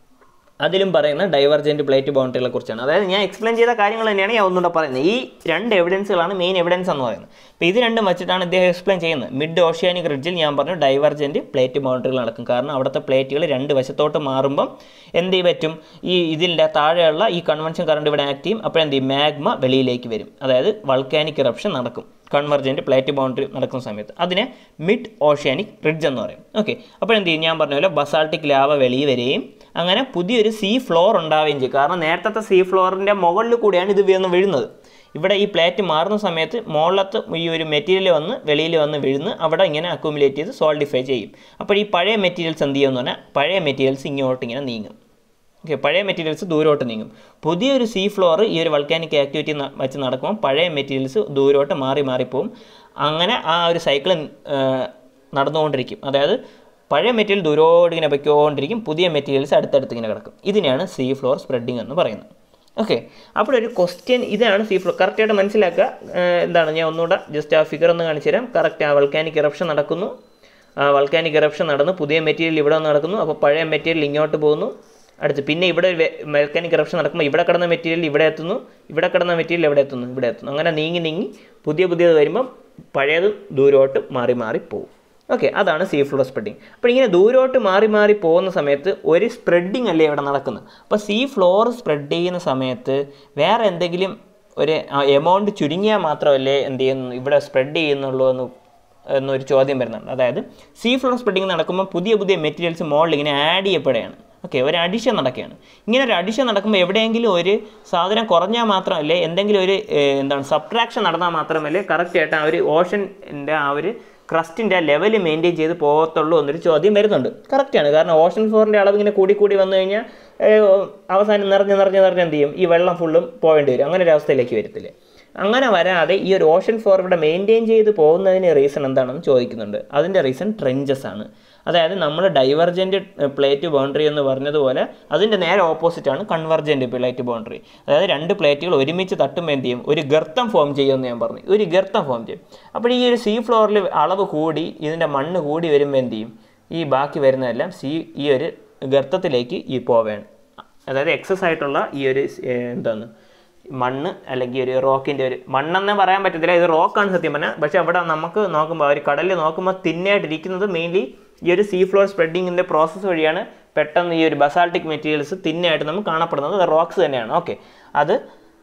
അതിലും പറയുന്ന ഡൈവർജൻറ്റ് പ്ലേറ്റ് ബൗണ്ടറികളെ കുറിച്ചാണ് അതായത് ഞാൻ എക്സ്പ്ലെയിൻ ചെയ്ത കാര്യങ്ങൾ തന്നെയാണ് ഞാൻ ഒന്നുകൂടെ പറയുന്നത് ഈ രണ്ട് എവിഡൻസുകളാണ് മെയിൻ എവിഡൻസ് എന്ന് പറയുന്നത് അപ്പോൾ ഇത് രണ്ടും വെച്ചിട്ടാണ് ഇദ്ദേഹം എക്സ്പ്ലെയിൻ ചെയ്യുന്നത് മിഡ് ഓഷ്യാനിക് റിഡ്ജിൽ ഞാൻ പറഞ്ഞു ഡൈവർജൻറ്റ് പ്ലേറ്റ് ബൗണ്ടറികൾ നടക്കും കാരണം അവിടുത്തെ പ്ലേറ്റുകൾ രണ്ട് വശത്തോട്ട് മാറുമ്പം എന്ത് ചെയ്യും പറ്റും ഈ ഇതിൻ്റെ താഴെയുള്ള ഈ കൺവെൻഷൻ കറണ്ട് ഇവിടെ ആക്ട് ചെയ്യും അപ്പോൾ എന്ത് ചെയ്യും മാഗ്മ വെളിയിലേക്ക് വരും അതായത് വൾക്കാനിക് ഇറപ്ഷൻ നടക്കും കൺവെർജൻറ്റ് പ്ലേറ്റ് ബൗണ്ടറി നടക്കുന്ന സമയത്ത് അതിനെ മിഡ് ഓഷ്യാനിക് റിഡ്ജ് എന്ന് പറയും ഓക്കെ അപ്പോൾ എന്ത് ചെയ്യും ഞാൻ പറഞ്ഞ പോലെ ബസാൾട്ടിക് ലാവ വെളിയിൽ വരികയും അങ്ങനെ പുതിയൊരു സീ ഫ്ലോർ ഉണ്ടാവുകയും ചെയ്യും കാരണം നേരത്തെ സീ ഫ്ലോറിൻ്റെ മുകളിൽ കൂടിയാണ് ഇത് വന്ന് വീഴുന്നത് ഇവിടെ ഈ പ്ലേറ്റ് മാറുന്ന സമയത്ത് മുകളിലത്ത് ഈ ഒരു മെറ്റീരിയൽ വന്ന് വെളിയിൽ വന്ന് വീഴുന്ന് അവിടെ ഇങ്ങനെ അക്യുമുലേറ്റ് ചെയ്ത് സോൾഡിഫൈ ചെയ്യും അപ്പോൾ ഈ പഴയ മെറ്റീരിയൽസ് എന്ത് ചെയ്യുമെന്ന് പറഞ്ഞാൽ പഴയ മെറ്റീരിയൽസ് ഇങ്ങോട്ട് ഇങ്ങനെ നീങ്ങും ഓക്കെ പഴയ മെറ്റീരിയൽസ് ദൂരോട്ട് നീങ്ങും പുതിയൊരു സീ ഫ്ലോർ ഈ ഒരു വൾക്കാനിക് ആക്ടിവിറ്റി വെച്ച് നടക്കുമ്പോൾ പഴയ മെറ്റീരിയൽസ് ദൂരോട്ട് മാറി മാറിപ്പോവും അങ്ങനെ ആ ഒരു സൈക്കിൾ നടന്നുകൊണ്ടിരിക്കും അതായത് പഴയ മെറ്റീരിയൽ ദൂരോട്ട് ഇങ്ങനെ പൊയ്ക്കൊണ്ടിരിക്കും പുതിയ മെറ്റീരിയൽസ് അടുത്തടുത്ത് ഇങ്ങനെ കിടക്കും ഇതിനെയാണ് സീ ഫ്ലോർ സ്പ്രെഡിങ് എന്ന് പറയുന്നത് ഓക്കെ അപ്പോൾ ഒരു ക്വസ്റ്റ്യൻ ഇതാണ് സീ ഫ്ലോർ കറക്റ്റായിട്ട് മനസ്സിലാക്കുക ഏഹ് എന്താണ് ഞാൻ ഒന്നുകൂടെ ജസ്റ്റ് ആ ഫിഗർ ഒന്ന് കാണിച്ചു തരാം കറക്റ്റ് ആ വൾക്കാനിക് ഇറപ്ഷൻ നടക്കുന്നു ആ വൾക്കാനിക് ഇറപ്ഷൻ നടന്നു പുതിയ മെറ്റീരിയൽ ഇവിടെ വന്ന് നടക്കുന്നു അപ്പോൾ പഴയ മെറ്റീരിയൽ ഇങ്ങോട്ട് പോകുന്നു അടുത്ത് പിന്നെ ഇവിടെ മെക്കാനിക് ഇറപ്ഷൻ നടക്കുമ്പോൾ ഇവിടെ കിടന്ന മെറ്റീരിയൽ ഇവിടെ എത്തുന്നു ഇവിടെ കിടന്ന മെറ്റീരിയൽ എവിടെ എത്തുന്നു ഇവിടെ എത്തുന്നു അങ്ങനെ നീങ്ങി നീങ്ങി പുതിയ പുതിയത് വരുമ്പം പഴയത് ദൂരോട്ട് മാറി മാറി പോകും ഓക്കെ അതാണ് സീ ഫ്ലോർ സ്പ്രെഡിങ് അപ്പോൾ ഇങ്ങനെ ദൂരോട്ട് മാറി മാറി പോകുന്ന സമയത്ത് ഒരു സ്പ്രെഡിങ് അല്ലേ ഇവിടെ നടക്കുന്നത് അപ്പോൾ സീ ഫ്ലോർ സ്പ്രെഡ് ചെയ്യുന്ന സമയത്ത് വേറെ എന്തെങ്കിലും ഒരു എമൗണ്ട് ചുരുങ്ങിയാൽ മാത്രമല്ലേ എന്ത് ചെയ്യുന്നു ഇവിടെ സ്പ്രെഡ് ചെയ്യുന്നുള്ളൂ എന്ന് എന്നൊരു ചോദ്യം വരുന്നുണ്ട് അതായത് സീ ഫ്ലോർ സ്പ്രെഡിങ് നടക്കുമ്പോൾ പുതിയ പുതിയ മെറ്റീരിയൽസ് മുകളിൽ ഇങ്ങനെ ആഡ് ചെയ്യപ്പെടുകയാണ് ഓക്കെ ഒരു അഡിഷൻ നടക്കുകയാണ് ഇങ്ങനെ ഒരു അഡിഷൻ നടക്കുമ്പോൾ എവിടെയെങ്കിലും ഒരു സാധനം കുറഞ്ഞാൽ മാത്രമല്ലേ എന്തെങ്കിലും ഒരു ഏഹ്, എന്താണ് സബ്ട്രാക്ഷൻ നടന്നാൽ മാത്രമല്ലേ കറക്റ്റായിട്ട് ആ ഒരു ഓഷൻ്റെ ആ ഒരു ക്രസ്റ്റിൻ്റെ ലെവൽ മെയിൻറ്റെയിൻ ചെയ്ത് പോകത്തുള്ളൂ എന്നൊരു ചോദ്യം വരുന്നുണ്ട് കറക്റ്റാണ് കാരണം ഓഷൻ ഫ്ലോറിൻ്റെ അളവ് ഇങ്ങനെ കൂടി കൂടി വന്നു കഴിഞ്ഞാൽ ഏഹ്, അവസാനം നിറഞ്ഞ് നിറഞ്ഞ് നിറഞ്ഞ് എന്ത് ചെയ്യും ഈ വെള്ളം ഫുള്ളും പോകേണ്ടി വരും അങ്ങനെ ഒരു അവസ്ഥയിലേക്ക് വരത്തില്ലേ അങ്ങനെ വരാതെ ഈ ഒരു ഓഷൻ ഫ്ലോർ ഇവിടെ മെയിൻറ്റെയിൻ ചെയ്ത് പോകുന്നതിന് റീസൺ എന്താണെന്ന് ചോദിക്കുന്നുണ്ട് അതിൻ്റെ റീസൺ ട്രെഞ്ചസ് ആണ് അതായത് നമ്മൾ ഡൈവർജൻറ്റ് പ്ലേറ്റ് ബൗണ്ടറി എന്ന് പറഞ്ഞതുപോലെ അതിൻ്റെ നേരെ ഓപ്പോസിറ്റാണ് കൺവർജൻറ്റ് പ്ലേറ്റ് ബൗണ്ടറി അതായത് രണ്ട് പ്ലേറ്റുകൾ ഒരുമിച്ച് തട്ടുമ്പോൾ എന്ത് ചെയ്യും ഒരു ഗർത്തം ഫോം ചെയ്യുമെന്ന് ഞാൻ പറഞ്ഞു ഒരു ഗർത്തം ഫോം ചെയ്യും അപ്പോൾ ഈ ഒരു സീ ഫ്ലോറിൽ അളവ് കൂടി ഇതിൻ്റെ മണ്ണ് കൂടി വരുമ്പോൾ എന്ത് ചെയ്യും ഈ ബാക്കി വരുന്നതെല്ലാം സീ ഈ ഒരു ഗർത്തത്തിലേക്ക് ഈ പോവേണം അതായത് എക്സസ് ആയിട്ടുള്ള ഈ ഒരു ഏഹ്, എന്താണ് മണ്ണ് അല്ലെങ്കിൽ ഒരു റോക്കിൻ്റെ ഒരു മണ്ണെന്ന് പറയാൻ പറ്റത്തില്ല ഇത് റോക്കാണ് സത്യം പറഞ്ഞാൽ പക്ഷേ അവിടെ നമുക്ക് നോക്കുമ്പോൾ ഒരു കടലിൽ നോക്കുമ്പോൾ തിന്നായിട്ടിരിക്കുന്നത് മെയിൻലി ഈ ഒരു സീ ഫ്ലോർ സ്പ്രെഡിങ്ങിൻ്റെ പ്രോസസ്സ് വഴിയാണ് പെട്ടെന്ന് ഈ ഒരു ബസാൾട്ടിക് മെറ്റീരിയൽസ് തിന്നായിട്ട് നമുക്ക് കാണപ്പെടുന്നത് അത് റോക്സ് തന്നെയാണ് ഓക്കെ അത്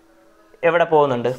എവിടെ പോകുന്നുണ്ട്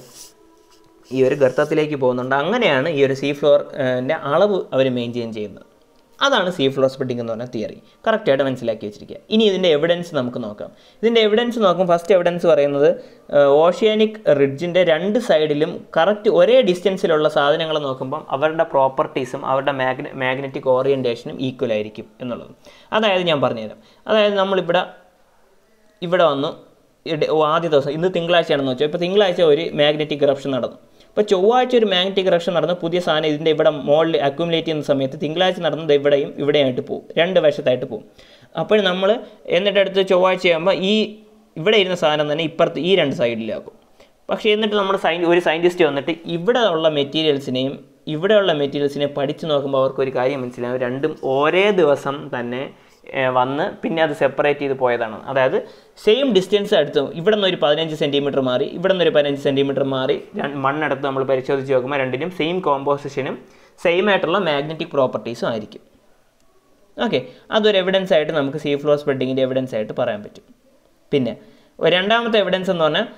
ഈ ഒരു ഗർത്തത്തിലേക്ക് പോകുന്നുണ്ട് അങ്ങനെയാണ് ഈ ഒരു സീ ഫ്ലോറിൻ്റെ അളവ് അവർ മെയിൻറ്റെയിൻ ചെയ്യുന്നത് അതാണ് സീ ഫ്ലോർ സ്പ്രെഡിംഗ് എന്ന് പറഞ്ഞ തിയറി കറക്റ്റായിട്ട് മനസ്സിലാക്കി വെച്ചിരിക്കുക ഇനി ഇതിൻ്റെ എവിഡൻസ് നമുക്ക് നോക്കാം ഇതിൻ്റെ എവിഡൻസ് നോക്കും ഫസ്റ്റ് എവിഡൻസ് പറയുന്നത് ഓഷ്യാനിക് റിഡ്ജിൻ്റെ രണ്ട് സൈഡിലും കറക്റ്റ് ഒരേ ഡിസ്റ്റൻസിലുള്ള സാധനങ്ങൾ നോക്കുമ്പം അവരുടെ പ്രോപ്പർട്ടീസും അവരുടെ മാഗ്ന മാഗ്നറ്റിക് ഓറിയൻറ്റേഷനും ഈക്വൽ ആയിരിക്കും എന്നുള്ളത് അതായത് ഞാൻ പറഞ്ഞുതരാം അതായത് നമ്മളിവിടെ ഇവിടെ വന്നു ഇട- ഓ, ആദ്യ ദിവസം ഇന്ന് തിങ്കളാഴ്ചയാണെന്ന് വെച്ചാൽ ഇപ്പോൾ തിങ്കളാഴ്ച ഒരു മാഗ്നറ്റിക് ഇറപ്ഷൻ നടന്നു ഇപ്പോൾ ചൊവ്വാഴ്ച ഒരു മാഗ്നറ്റിക് ഇറപ്ഷൻ നടന്ന് പുതിയ സാധനം ഇതിൻ്റെ ഇവിടെ മുകളിൽ അക്യുമുലേറ്റ് ചെയ്യുന്ന സമയത്ത് തിങ്കളാഴ്ച നടന്നത് ഇവിടെയും ഇവിടെയായിട്ട് പോകും രണ്ട് വശത്തായിട്ട് പോകും അപ്പോൾ നമ്മൾ എന്നിട്ട് അടുത്ത് ചൊവ്വാഴ്ച ആകുമ്പോൾ ഈ ഇവിടെ ഇരുന്ന സാധനം തന്നെ ഇപ്പുറത്ത് ഈ രണ്ട് സൈഡിലാക്കും പക്ഷേ എന്നിട്ട് നമ്മൾ സൈൻ ഒരു സയൻറ്റിസ്റ്റ് വന്നിട്ട് ഇവിടെ ഉള്ള മെറ്റീരിയൽസിനെയും ഇവിടെയുള്ള മെറ്റീരിയൽസിനെ പഠിച്ചു നോക്കുമ്പോൾ അവർക്ക് ഒരു കാര്യം മനസ്സിലാവും രണ്ടും ഒരേ ദിവസം തന്നെ ഏഹ്, വന്ന് പിന്നെ അത് സെപ്പറേറ്റ് ചെയ്ത് പോയതാണ് അതായത് സെയിം ഡിസ്റ്റൻസ് അടുത്ത് ഇവിടെ നിന്ന് ഒരു പതിനഞ്ച് സെൻറ്റിമീറ്റർ മാറി ഇവിടെ നിന്ന് ഒരു പതിനഞ്ച് സെൻറ്റിമീറ്റർ മാറി രണ്ട് മണ്ണെടുത്ത് നമ്മൾ പരിശോധിച്ച് നോക്കുമ്പോൾ രണ്ടിനും സെയിം കോമ്പോസിഷനും സെയിം ആയിട്ടുള്ള മാഗ്നറ്റിക് പ്രോപ്പർട്ടീസും ആയിരിക്കും ഓക്കെ അതൊരു എവിഡൻസ് ആയിട്ട് നമുക്ക് സീ ഫ്ലോ സ്പ്രെഡിങ്ങിൻ്റെ എവിഡൻസ് ആയിട്ട് പറയാൻ പറ്റും പിന്നെ രണ്ടാമത്തെ എവിഡൻസ് എന്ന് പറഞ്ഞാൽ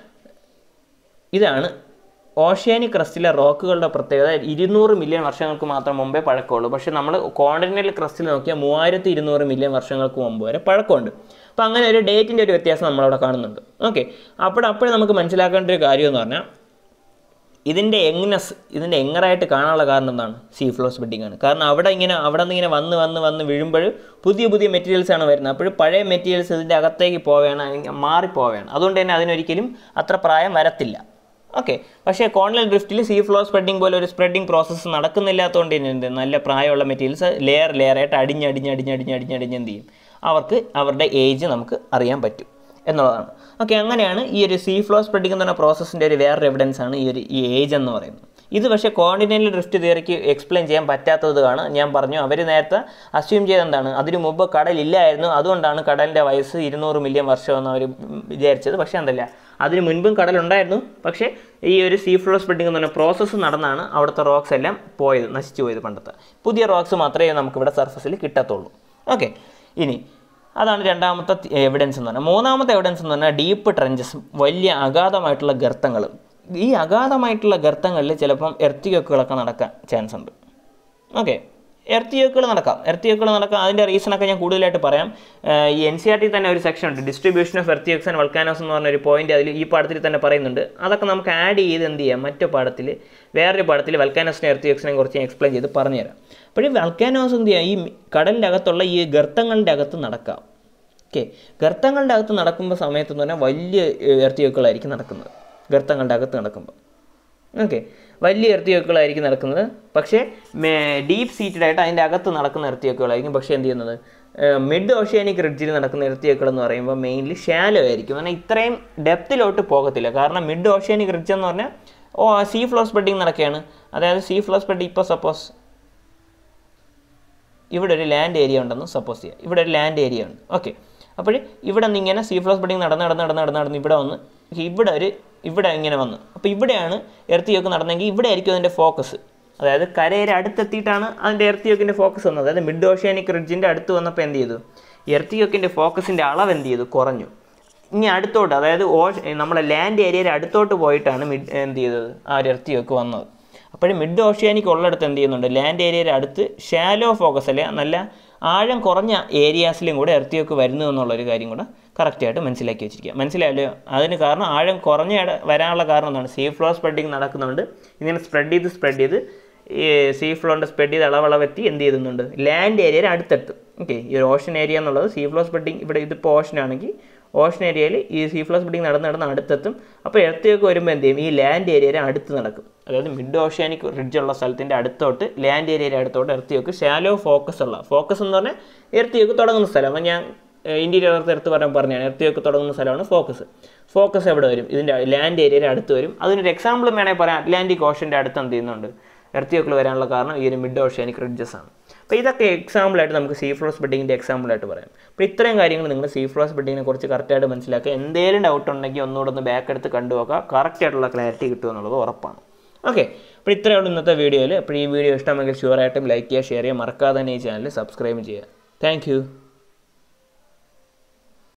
ഇതാണ് ഓഷ്യാനിക് ക്രസ്റ്റിലെ റോക്കുകളുടെ പ്രത്യേകത ഇരുന്നൂറ് മില്യൺ വർഷങ്ങൾക്ക് മാത്രം മുമ്പേ പഴക്കമുള്ളൂ പക്ഷേ നമ്മൾ കോണ്ടിനൽ ക്രസ്റ്റിൽ നോക്കിയാൽ മൂവായിരത്തി ഇരുന്നൂറ് മില്യൺ വർഷങ്ങൾക്ക് മുമ്പ് വരെ പഴക്കമുണ്ട് അപ്പോൾ അങ്ങനെ ഒരു ഡേറ്റിൻ്റെ ഒരു വ്യത്യാസം നമ്മളവിടെ കാണുന്നുണ്ട് ഓക്കെ അപ്പോൾ അപ്പോൾ നമുക്ക് മനസ്സിലാക്കേണ്ട ഒരു കാര്യം എന്ന് പറഞ്ഞാൽ ഇതിൻ്റെ എങ്ങനസ് ഇതിൻ്റെ എങ്ങറായിട്ട് കാണാനുള്ള കാരണം എന്താണ് സീ ഫ്ലോ സ്പ്രെഡിംഗ് ആണ് കാരണം അവിടെ ഇങ്ങനെ അവിടെ നിന്ന് ഇങ്ങനെ വന്ന് വന്ന് വന്ന് വീഴുമ്പോൾ പുതിയ പുതിയ മെറ്റീരിയൽസ് ആണ് വരുന്നത് അപ്പോൾ പഴയ മെറ്റീരിയൽസ് ഇതിൻ്റെ അകത്തേക്ക് പോവുകയാണ് അല്ലെങ്കിൽ മാറിപ്പോവുകയാണ് അതുകൊണ്ട് തന്നെ അതിനൊരിക്കലും അത്ര പ്രായം വരത്തില്ല ഓക്കെ പക്ഷേ കോൺലൽ ഡ്രിഫ്റ്റിൽ സീ ഫ്ലോ സ്പ്രെഡിംഗ് പോലെ ഒരു സ്പ്രെഡിംഗ് പ്രോസസ്സ് നടക്കുന്നില്ലാത്തതുകൊണ്ട് തന്നെ എന്ത് നല്ല പ്രായമുള്ള മെറ്റീരിയൽസ് ലെയർ ലെയറായിട്ട് അടിഞ്ഞ് അടിഞ്ഞ് അടിഞ്ഞ് അടിഞ്ഞ് അടിഞ്ഞ് അടിഞ്ഞ് എന്ത് ചെയ്യും അവർക്ക് അവരുടെ ഏജ് നമുക്ക് അറിയാൻ പറ്റും എന്നുള്ളതാണ് ഓക്കെ അങ്ങനെയാണ് ഈ ഒരു സീ ഫ്ലോ സ്പ്രെഡിംഗ് എന്ന് പറഞ്ഞ പ്രോസസ്സിൻ്റെ ഒരു വേറൊരു എവിഡൻസ് ആണ് ഈ ഒരു ഈ ഏജ് എന്ന് പറയുന്നത് ഇത് പക്ഷേ കോണ്ടിനെൻ്റൽ ഡ്രിഫ്റ്റ് തിയറിക്ക് എക്സ്പ്ലെയിൻ ചെയ്യാൻ പറ്റാത്തതാണ് ഞാൻ പറഞ്ഞു അവർ നേരത്തെ അസ്യൂം ചെയ്ത് എന്താണ് അതിനു മുമ്പ് കടലില്ലായിരുന്നു അതുകൊണ്ടാണ് കടലിൻ്റെ വയസ്സ് ഇരുന്നൂറ് മില്യൺ വർഷമെന്ന് അവർ വിചാരിച്ചത് പക്ഷേ എന്തല്ല അതിന് മുൻപും കടലുണ്ടായിരുന്നു പക്ഷേ ഈ ഒരു സീ ഫ്ലോ സ്പ്രെഡിംഗ് എന്ന് പറഞ്ഞ പ്രോസസ്സ് നടന്നാണ് അവിടുത്തെ റോക്സ് എല്ലാം പോയത് നശിച്ചു പോയത് പണ്ടത്തെ പുതിയ റോക്സ് മാത്രമേ നമുക്കിവിടെ സർഫസിൽ കിട്ടത്തുള്ളൂ ഓക്കെ ഇനി അതാണ് രണ്ടാമത്തെ എവിഡൻസ് എന്ന് പറഞ്ഞാൽ മൂന്നാമത്തെ എവിഡൻസ് എന്ന് പറഞ്ഞാൽ ഡീപ്പ് ട്രെഞ്ചസ് വലിയ അഗാധമായിട്ടുള്ള ഗർത്തങ്ങൾ ഈ അഗാധമായിട്ടുള്ള ഗർത്തങ്ങളിൽ ചിലപ്പം എർത്തിയൊക്കുകളൊക്കെ നടക്കാൻ ചാൻസ് ഉണ്ട് ഓക്കെ എർത്തിയൊക്കുകൾ നടക്കാം എർത്തിയൊക്കുകൾ നടക്കാം അതിൻ്റെ റീസണൊക്കെ ഞാൻ കൂടുതലായിട്ട് പറയാം ഏഹ് ഈ എൻ സി ആർ ടി തന്നെ ഒരു സെക്ഷൻ ഉണ്ട് distribution of earthquakes and volcanoes എന്ന് പറഞ്ഞ ഒരു പോയിന്റ് അതിൽ ഈ പാഠത്തിൽ തന്നെ പറയുന്നുണ്ട് അതൊക്കെ നമുക്ക് ആഡ് ചെയ്ത് എന്ത് ചെയ്യാം മറ്റു പാഠത്തിൽ വേറൊരു പാഠത്തിൽ വൾക്കാനോസിനെ എർത്തിയോക്സിനെ കുറിച്ച് ഞാൻ എക്സ്പ്ലെയിൻ ചെയ്ത് പറഞ്ഞുതരാം അപ്പോൾ ഈ വൾക്കാനോസ് എന്ത് ചെയ്യാം ഈ കടലിൻ്റെ അകത്തുള്ള ഈ ഗർത്തങ്ങളുടെ അകത്ത് നടക്കാം ഓക്കെ ഗർത്തങ്ങളുടെ അകത്ത് നടക്കുമ്പോൾ സമയത്ത് എന്ന് പറഞ്ഞാൽ വലിയ എർത്തിയോക്കുകളായിരിക്കും നടക്കുന്നത് ഗർത്തങ്ങളുടെ അകത്ത് നടക്കുമ്പോൾ ഓക്കെ വലിയ എർത്തിയോക്കുകളായിരിക്കും നടക്കുന്നത് പക്ഷേ ഡീപ്പ് സീറ്റഡ് ആയിട്ട് അതിൻ്റെ അകത്ത് നടക്കുന്ന എർത്തിയോക്കുകളായിരിക്കും പക്ഷേ എന്ത് ചെയ്യുന്നത് മിഡ് ഓഷ്യാനിക് റിഡ്ജിൽ നടക്കുന്ന എർത്തിയോക്കുകൾ എന്ന് പറയുമ്പോൾ മെയിൻലി ഷാലോ ആയിരിക്കും കാരണം ഇത്രയും ഡെപ്തിലോട്ട് പോകത്തില്ല കാരണം മിഡ് ഓഷ്യാനിക് റിഡ്ജ് എന്ന് പറഞ്ഞാൽ ഓ സീ ഫ്ലോ സ്പ്രെഡിങ് നടക്കുകയാണ് അതായത് സീ ഫ്ലോ സ്പ്രെഡ് ഇപ്പോൾ സപ്പോസ് ഇവിടെ ഒരു ലാൻഡ് ഏരിയ ഉണ്ടെന്ന് സപ്പോസ് ചെയ്യാം ഇവിടെ ഒരു ലാൻഡ് ഏരിയ ഉണ്ട് ഓക്കെ അപ്പോൾ ഇവിടെ നിന്ന് ഇങ്ങനെ സീ ഫ്ലോ സ്പ്രെഡിങ് നടന്ന് നടന്ന് നടന്ന് നടന്ന് നടന്ന് ഇവിടെ വന്ന് ഇവിടെ ഒരു ഇവിടെ ഇങ്ങനെ വന്നു അപ്പോൾ ഇവിടെയാണ് എർത്തിയൊക്കെ നടന്നെങ്കിൽ ഇവിടെ ആയിരിക്കും അതിൻ്റെ ഫോക്കസ് അതായത് കരയുടെ അടുത്തെത്തിയിട്ടാണ് അതിൻ്റെ എർത്തിയോക്കിൻ്റെ ഫോക്കസ് വന്നത് അതായത് മിഡ് ഓഷ്യാനിക് റിഡ്ജിൻ്റെ അടുത്ത് വന്നപ്പോൾ എന്ത് ചെയ്തു എർത്തിയോക്കിൻ്റെ ഫോക്കസിൻ്റെ അളവ് എന്ത് ചെയ്തു കുറഞ്ഞു ഇനി അടുത്തോട്ട് അതായത് ഓഷ് നമ്മളെ ലാൻഡ് ഏരിയയുടെ അടുത്തോട്ട് പോയിട്ടാണ് മിഡ് എന്ത് ചെയ്തത് ആ ഒരു എർത്തിയൊക്കെ വന്നത് അപ്പോഴും മിഡ് ഓഷ്യാനിക് ഉള്ളിടത്ത് എന്ത് ചെയ്യുന്നുണ്ട് ലാൻഡ് ഏരിയയുടെ അടുത്ത് ഷാലോ ഫോക്കസ് അല്ലെ നല്ല ആഴം കുറഞ്ഞ ഏരിയാസിലും കൂടെ എർത്തിയൊക്കെ വരുന്നു എന്നുള്ളൊരു കാര്യം കൂടെ കറക്റ്റായിട്ട് മനസ്സിലാക്കി വെച്ചിരിക്കുക മനസ്സിലായല്ലോ അതിന് കാരണം ആഴം കുറഞ്ഞ ഇട വരാനുള്ള കാരണം എന്താണ് സീ ഫ്ലോ സ്പ്രെഡിങ് നടക്കുന്നുണ്ട് ഇങ്ങനെ സ്പ്രെഡ് ചെയ്ത് സ്പ്രെഡ് ചെയ്ത് ഈ സീ ഫ്ലോൻ്റെ സ്പ്രെഡ് ചെയ്ത് അളവളവെത്തി എന്ത് ചെയ്യുന്നുണ്ട് ലാൻഡ് ഏരിയയുടെ അടുത്തെത്തും ഓക്കെ ഈ ഒരു ഓഷൻ ഏരിയ എന്നുള്ളത് സീ ഫ്ലോ സ്പ്രെഡിങ് ഇവിടെ ഇതിപ്പോൾ ഓഷൻ ആണെങ്കിൽ ഓഷൻ ഏരിയയിൽ ഈ സീ ഫ്ലോ സ്പ്രെഡിങ് നടന്ന് നടന്ന് അടുത്തെത്തും അപ്പോൾ എർത്തിയൊക്കെ വരുമ്പോൾ എന്ത് ചെയ്യും ഈ ലാൻഡ് ഏരിയയുടെ അടുത്ത് നടക്കും അതായത് മിഡ് ഓഷ്യാനിക് റിഡ്ജ് ഉള്ള സ്ഥലത്തിൻ്റെ അടുത്തോട്ട് ലാൻഡ് ഏരിയയുടെ അടുത്തോട്ട് എർത്തിയൊക്കെ ഷാലോ ഫോക്കസ് ഉള്ള ഫോക്കസ് എന്ന് പറഞ്ഞാൽ എർത്തിയൊക്കെ തുടങ്ങുന്ന സ്ഥലം അപ്പോൾ ഞാൻ ഇൻറ്റീരിയർ എർത്ത് എടുത്ത് പറയാൻ പറഞ്ഞാണ് എർത്തിയൊക്കെ തുടങ്ങുന്ന സ്ഥലമാണ് ഫോക്കസ് ഫോക്കസ് എവിടെ വരും ഇതിൻ്റെ ലാൻഡ് ഏരിയയുടെ അടുത്ത് വരും അതിനൊരു എക്സാമ്പിൾ വേണമെങ്കിൽ പറയാം അറ്റ്ലാന്റിക് ഓഷൻ്റെ അടുത്ത് എന്ത് ചെയ്യുന്നുണ്ട് എർത്തിയൊക്കെ വരാനുള്ള കാരണം ഈ ഒരു മിഡ് ഓഷ്യാനിക് റിഡ്ജസ് ആണ് അപ്പോൾ ഇതൊക്കെ എക്സാമ്പിളായിട്ട് നമുക്ക് സീ ഫ്ലോ സ്പ്രെഡിങ്ങിൻ്റെ എക്സാമ്പിളായിട്ട് പറയാം അപ്പോൾ ഇത്രയും കാര്യങ്ങൾ നിങ്ങൾ സീ ഫ്ലോ സ്പ്രെഡിങ്ങിനെ കുറിച്ച് കറക്റ്റായിട്ട് മനസ്സിലാക്കുക എന്തെങ്കിലും ഡൗട്ട് ഉണ്ടെങ്കിൽ ഒന്നുകൂടെ ഒന്ന് ബാക്ക് എടുത്ത് കണ്ടുപോക്കുക കറക്റ്റായിട്ടുള്ള ക്ലാരിറ്റി കിട്ടുമെന്നുള്ളത് ഉറപ്പാണ് ഓക്കെ അപ്പോൾ ഇത്രയേ ഉള്ളൂ ഇന്നത്തെ വീഡിയോയിൽ അപ്പോൾ ഈ വീഡിയോ ഇഷ്ടമെങ്കിൽ ഷുവറായിട്ടും ലൈക്ക് ചെയ്യുക ഷെയർ ചെയ്യുക മറക്കാതെ തന്നെ ഈ ചാനൽ സബ്സ്ക്രൈബ് ചെയ്യുക താങ്ക്